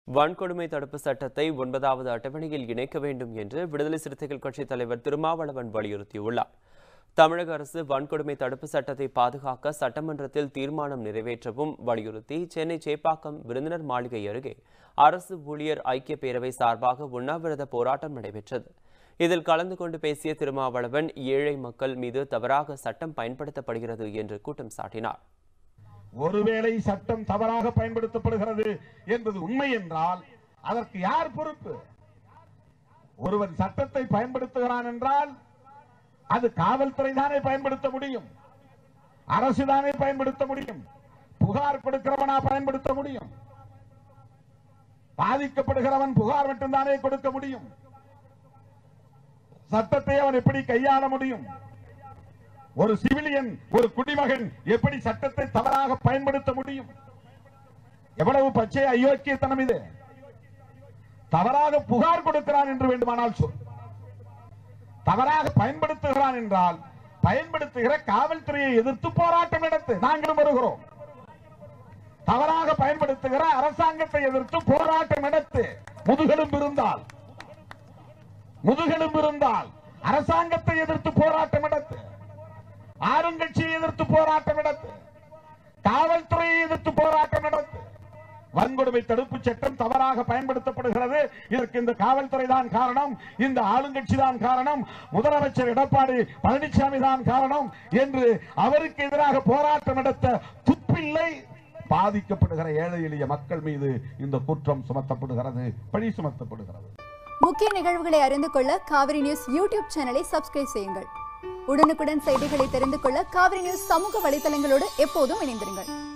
வன்கொடுமை தடுப்பு சட்டத்தை ஒன்பதாவது அட்டவணையில் இணைக்க வேண்டும் என்று விடுதலை சிறுத்தைகள் கட்சித் தலைவர் திருமாவளவன் வலியுறுத்தியுள்ளார் தமிழக அரசு வன்கொடுமை தடுப்பு சட்டத்தை பாதுகாக்க சட்டமன்றத்தில் தீர்மானம் நிறைவேற்றவும் வலியுறுத்தி சென்னை சேப்பாக்கம் விருந்தினர் மாளிகை அருகே அரசு ஊழியர் ஐக்கிய பேரவை சார்பாக உண்ணாவிரத போராட்டம் நடைபெற்றது இதில் கலந்து கொண்டு பேசிய திருமாவளவன் ஏழை மக்கள் மீது தவறாக சட்டம் பயன்படுத்தப்படுகிறது என்று குற்றம் சாட்டினார் ஒருவேளை சட்டம் தவறாக பயன்படுத்தப்படுகிறது என்பது உண்மை என்றால் அதற்கு யார் பொறுப்பு ஒருவன் சட்டத்தை பயன்படுத்துகிறான் என்றால் அது காவல்துறை தானே பயன்படுத்த முடியும் அரசு தானே பயன்படுத்த முடியும் புகார் கொடுக்கிறவனா பயன்படுத்த முடியும் பாதிக்கப்படுகிறவன் புகார் மட்டும்தானே கொடுக்க முடியும் சட்டத்தை அவன் எப்படி கையாள முடியும் ஒரு சிவிலியன் ஒரு குடிமகன் எப்படி சட்டத்தை தவறாக பயன்படுத்த முடியும் எவ்வளவு பச்சை அயோக்கியத்தனம் இது தவறாக புகார் கொடுக்கிறான் என்று வேண்டுமானால் சொல் தவறாக பயன்படுத்துகிறான் என்றால் பயன்படுத்துகிற காவல்துறையை எதிர்த்து போராட்டம் நடத்து நாங்களும் வருகிறோம் தவறாக பயன்படுத்துகிற அரசாங்கத்தை எதிர்த்து போராட்டம் நடத்து முதுகெலும்பு இருந்தால் முதுகெலும்பு இருந்தால் அரசாங்கத்தை எதிர்த்து போராட்டம் நடத்து ஆளுங்கட்சியை எதிர்த்து போராட்டம் நடத்து காவல்துறையை எதிர்த்து போராட்டம் நடத்து வன்கொடுமை தடுப்பு சட்டம் தவறாக பயன்படுத்தப்படுகிறது இதற்கு இந்த காவல்துறை தான் காரணம் இந்த ஆளுங்கட்சி தான் காரணம் முதலமைச்சர் எடப்பாடி பழனிசாமி தான் காரணம் என்று அவருக்கு எதிராக போராட்டம் நடத்த துப்பில்லை பாதிக்கப்படுகிற ஏழை எளிய மக்கள் மீது இந்த குற்றம் சுமத்தப்படுகிறது பழி சுமத்தப்படுகிறது முக்கிய நிகழ்வுகளை அறிந்து கொள்ள காவிரி நியூஸ் யூடியூப் சேனலை சப்ஸ்கிரைப் செய்யுங்கள் உடனுக்குடன் செய்திகளை தெரிந்து கொள்ள காவிரி நியூஸ் சமூக வலைதளங்களோடு எப்போதும் இணைந்திருங்கள்